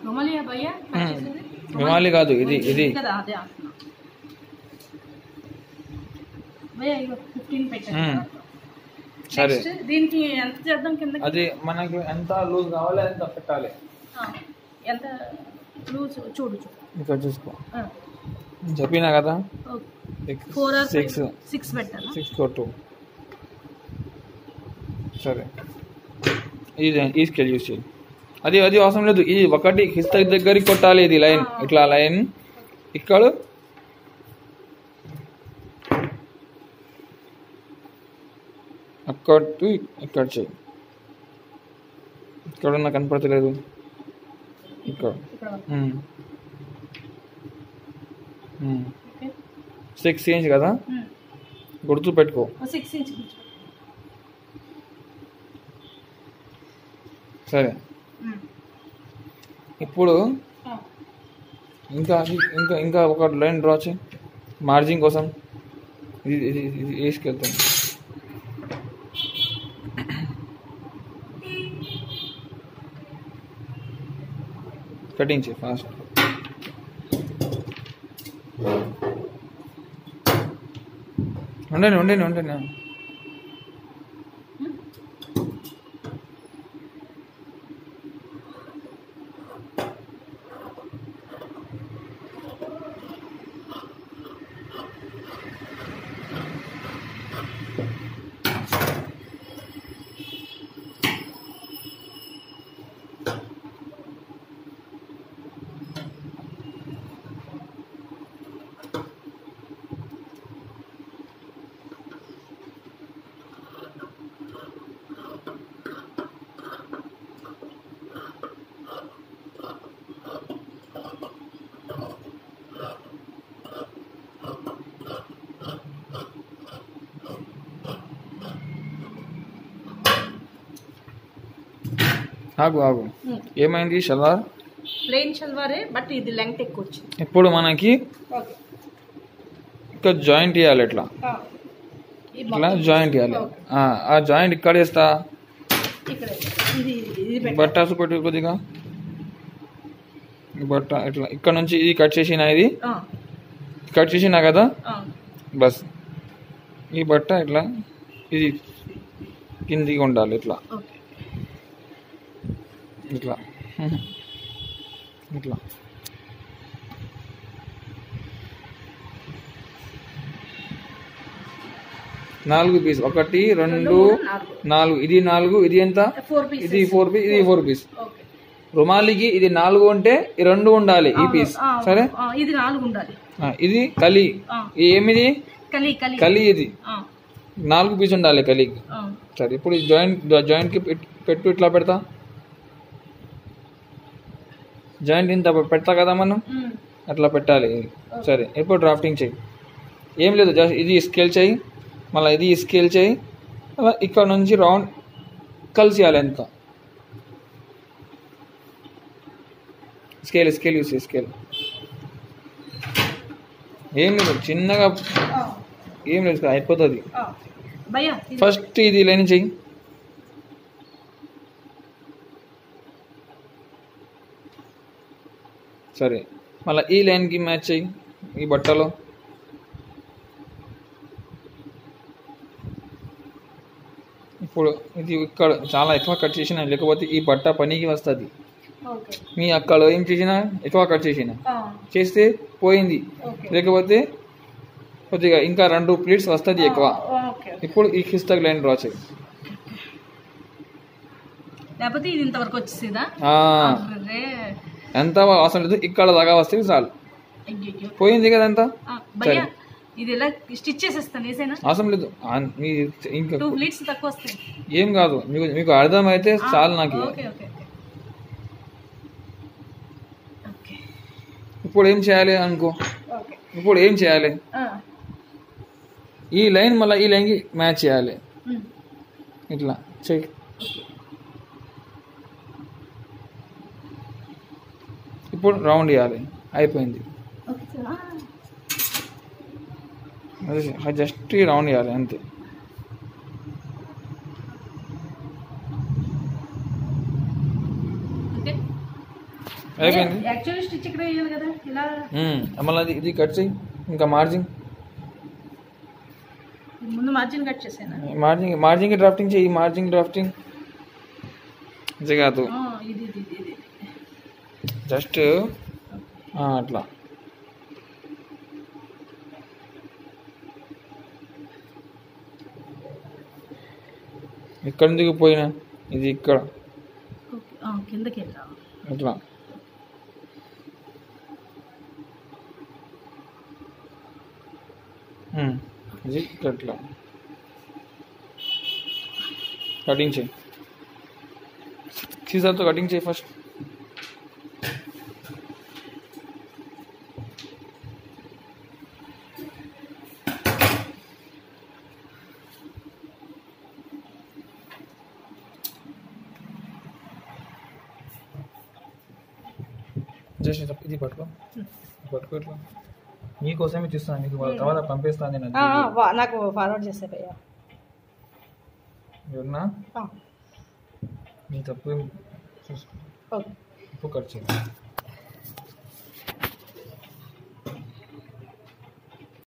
రుమాలియా భయ్యా కట్ చేసేది? రుమాలి కాదు ఇది ఇది కదా అదే అంటున్నా. భయ్యా ఇగో ఫిఫ్టీన్ పెట్టండి మ్మ్. సరే నెక్స్ట్ దీనికి ఎంత చేద్దాం కింద అది మనకి ఎంత లూజ్ కావాలి ఎంత పెట్టాలి ఎంత లూజ్ చూడు చూడు ఇక్కడ చూసుకో ఆ, నేను చెప్పినా కదా okay. Four or six six పెట్టాలా సిక్స్ కొట్టు సరే ఇది ఈ స్కేల్ యూస్ చేయి అది అది అవసరం లేదు ఇది ఒకటి హిస్తక్ దగ్గరికి కొట్టాలి ఇది లైన్ ఇట్లా లైన్ ఇక్కడ అక్కడ టు ఇక్కడ చేయి ఇక్కడ ఉన్న కనపడతలేదు ఇక్కడ ఇక్కడ um. Um. Okay six inch కదా గుర్తు పెట్టుకో సిక్స్ ఇంచ్ సరే ఇప్పుడు ఇంకా ఇంకా ఇంకా ఒక లైన్ డ్రా చేయి మార్జిన్ కోసం ఇది ఇది ఇది వేసుకెళ్తాను కటింగ్ చేయి ఫాస్ట్ ఉండండి ఉండండి ఉండండి ఆగు ఆగు ఏమైంది షల్వార్ ప్లెయిన్ షల్వారే బట్ ఇది లెంగ్త్ ఎక్కువ వచ్చింది ఇప్పుడు మనకి ఓకే ఇక్కడ జాయింట్ ఇవ్వాలి ఇట్లా ఇట్లా జాయింట్ ఇవ్వాలి ఆ, ఆ జాయింట్ ఇక్కడ వేస్తా ఇక్కడ ఇది ఇది పెట్ట బట్ట చూపెట్టు కొద్దిగా ఈ బట్ట ఇట్లా ఇక్కడ నుంచి ఇది కట్ చేసిన ఇది కట్ చేసినా కదా బస్ ఈ బట్ట ఇట్లా ఇది కిందికి ఉండాలి ఇట్లా ఓకే ఇట్లా ఇట్లా నాలుగు పీస్ ఒకటి రెండు నాలుగు నాలుగు ఇది నాలుగు ఇది ఎంత ఫోర్ పీస్ ఇది ఫోర్ పీస్ ఇది ఫోర్ పీస్ ఓకే రుమాలికి ఇది నాలుగు ఉంటే ఈ రెండు ఉండాలి ఈ పీస్ ఆ, సరే ఆ, ఇది నాలుగు ఉండాలి ఆ, ఇది కలి ఆ, ఈ ఏమిది కలి కలి కలి ఇది ఆ, నాలుగు పీస్ ఉండాలి కలికి ఆ, సరే ఇప్పుడు జాయింట్ జాయింట్ కి పెట్- పెట్టు ఇట్లా పెడతా జాయింట్ ఇంత పెడతా కదా మనం ఉమ్, అట్లా పెట్టాలి సరే ఇప్పుడు డ్రాఫ్టింగ్ చేయి ఏం లేదు జస్ట్ ఇది స్కేల్ చేయి మళ్ళీ ఇది స్కేల్ చేయి అలా ఇక్కడ నుంచి రౌండ్ కలిసేయాలి ఎంత స్కేల్ స్కేల్ యూస్ స్కేల్ ఏం లేదు చిన్నగా ఆ, ఏం లేదు అయిపోతుంది ఆ. భయ్యా ఇది- ఫస్ట్ ఇది లైన్ చెయ్యి సరే మళ్ళీ ఈ లైన్కి మ్యాచ్ చెయ్యి ఈ బట్టలో ఇప్పుడు ఇది ఇక్కడ చాలా ఎక్కువ కట్ చేసిన లేకపోతే ఈ బట్ట పనికి వస్తుంది ఓకే మీ అక్కడ ఏం చేసినా ఎక్కువ కట్ చేసిన ఆ, చేస్తే పోయింది ఓకే లేకపోతే కొద్దిగా ఇంకా రెండు ప్లేట్స్ వస్తుంది ఎక్కువ ఆ, ఓకే ఇప్పుడు ఈ కిస్తక్ లైన్ డ్రా చేయి లేకపోతే ఇది ఇంతవరకు వచ్చేసిందా ఆ, అర్రే ఎంత అవసరం లేదు ఇక్కడ దాకా వస్తే చాలు అయ్యయ్యో పోయింది కదా ఎంత ఆ, భయ్యా ఇది ఎలా స్టిచ్ చేసేస్తాను వేసేనా అవసరం లేదు ఆ, మీ ఇంకా టూ ప్లీట్స్ తక్కువ వస్తాయి ఏం కాదు మీకు మీకు అర్థమైతే చాలు నాకు ఓకే ఓకే ఓకే ఓకే ఇప్పుడు ఏం చేయాలి అనుకో ఓకే ఇప్పుడు ఏం చేయాలి ఆ, ఈ లైన్ మళ్ళీ ఈ లైన్కి మ్యాచ్ చేయాలి ఉమ్, ఇట్లా చెయ్యి ఇప్పుడు రౌండ్ ఇవ్వాలి అయిపోయింది ఓకే సార్ ఆ, అదే జస్ట్ ఈ రౌండ్ ఇవ్వాలి అంతే ఓకే అయిపోయింది యాక్చువల్లీ స్టిచ్ ఇక్కడ వేయాలి కదా ఇలా ఉమ్, మళ్ళీ అది ఇది కట్ చేయి ఇంకా మార్జింగ్ ముందు మార్జిన్ కట్ చేసాను మార్జింగ్ మార్జింగ్ డ్రాఫ్టింగ్ చేయి మార్జింగ్ డ్రాఫ్టింగ్ ఇది కాదు ఇది ఇది ఇది ఇది జస్ట్ అట్లా ఇక్కడ ఎందుకు పోయినా ఇది ఇక్కడ ఓకే ఆ, కిందకి వెళ్దాం ఇట్లా ఉమ్, ఇది ఇక్కడ ఇట్లా కటింగ్ చేయి సీజర్తో కటింగ్ చేయి ఫస్ట్ జస్ట్ ఇది- ఇది పట్టుకో పట్టుకో ఇట్లా నీకోసమే తీస్తాను నీకు వాళ్ళ తర్వాత పంపిస్తాను నేను ఆ, ఆ, వా- నాకు ఫార్వర్డ్ చేసే భయ్యా ఎవరన్నా ఆ, నీ తప్పు ఏం చూసుకో ఓకే ఉప్పు ఖర్చు